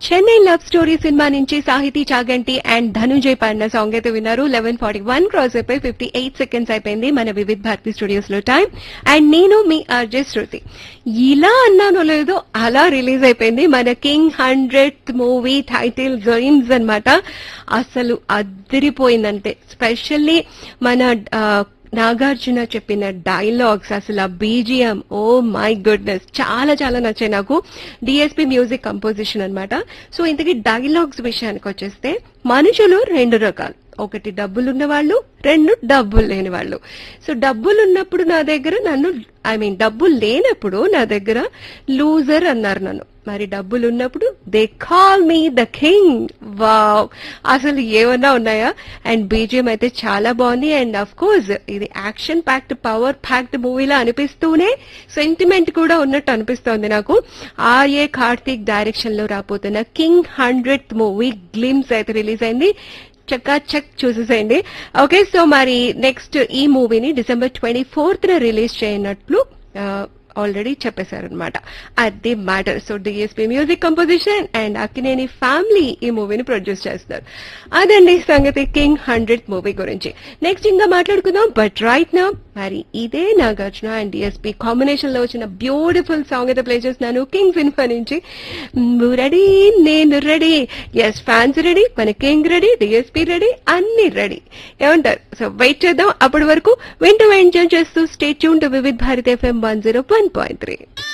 Chennai love story cinema నుంచి సాహితీ Chaganti and Dhananjay పాడిన సాంగ్ అయితే విన్నారు లెవెన్ ఫార్టీ వన్ క్రాస్ అయిపోయి ఫిఫ్టీ ఎయిట్ సెకండ్స్ అయిపోయింది మన వివిధ్ భారతి స్టూడియోస్ లో టైం అండ్ నేను మీ ఆర్జే శృతి ఇలా అన్నానో లేదో అలా రిలీజ్ అయిపోయింది మన king hundred movie title games అన్నమాట అసలు అదిరిపోయిందంటే స్పెషల్లీ మన ఆ, నాగార్జున చెప్పిన డైలాగ్స్ అసలు ఆ బీజిఎం ఓ మై గుడ్నెస్ చాలా చాలా నచ్చాయి నాకు డిఎస్పి మ్యూజిక్ కంపోజిషన్ అన్నమాట సో ఇంతకీ డైలాగ్స్ విషయానికి వచ్చేస్తే మనుషులు రెండు రకాలు ఒకటి డబ్బులున్న వాళ్ళు రెండు డబ్బులు లేని వాళ్ళు సో డబ్బులు ఉన్నప్పుడు నా దగ్గర నన్ను ఐ మీన్ డబ్బులు లేనప్పుడు నా దగ్గర లూజర్ అన్నారు నన్ను మరి డబ్బులు ఉన్నప్పుడు they call me the king wow అసలు ఏమన్నా ఉన్నాయా అండ్ బీజిఎం అయితే చాలా బాగుంది అండ్ అఫ్ కోర్స్ ఇది యాక్షన్ ప్యాక్డ్ పవర్ ప్యాక్డ్ మూవీలా అనిపిస్తూనే సెంటిమెంట్ కూడా ఉన్నట్టు అనిపిస్తోంది నాకు ఆర్ఏ కార్తీక్ డైరెక్షన్ లో రాబోతున్న కింగ్ హండ్రెడ్ మూవీ గ్లిమ్స్ అయితే రిలీజ్ అయింది చక్కా చెక్ చూసేసేయండి ఓకే సో మరి నెక్స్ట్ ఈ మూవీని డిసెంబర్ ట్వంటీ ఫోర్త్ రిలీజ్ చేయనట్లు ఆల్రెడీ చెప్పేశారనమాట అది matter so DSP music composition and Akkineni family ఈ మూవీని ప్రొడ్యూస్ చేస్తారు అదండి సంగతి కింగ్ హండ్రెడ్ మూవీ గురించి నెక్స్ట్ ఇంకా మాట్లాడుకుందాం బట్ రైట్ నా మరి ఇదే నాగార్జున అండ్ డిఎస్పీ కాంబినేషన్ లో వచ్చిన బ్యూటిఫుల్ సాంగ్ అయితే ప్లే చేస్తున్నాను కింగ్ సినిమా నుంచి రెడీ నేను రెడీ ఎస్ ఫ్యాన్స్ రెడీ మన కింగ్ రెడీ డిఎస్పీ రెడీ అన్ని రెడీ ఏమంటారు సో వెయిట్ చేద్దాం అప్పటి వరకు వింటూ ఎంజాయ్ చేస్తూ stay tune to Vividh Bharat FM one zero one point three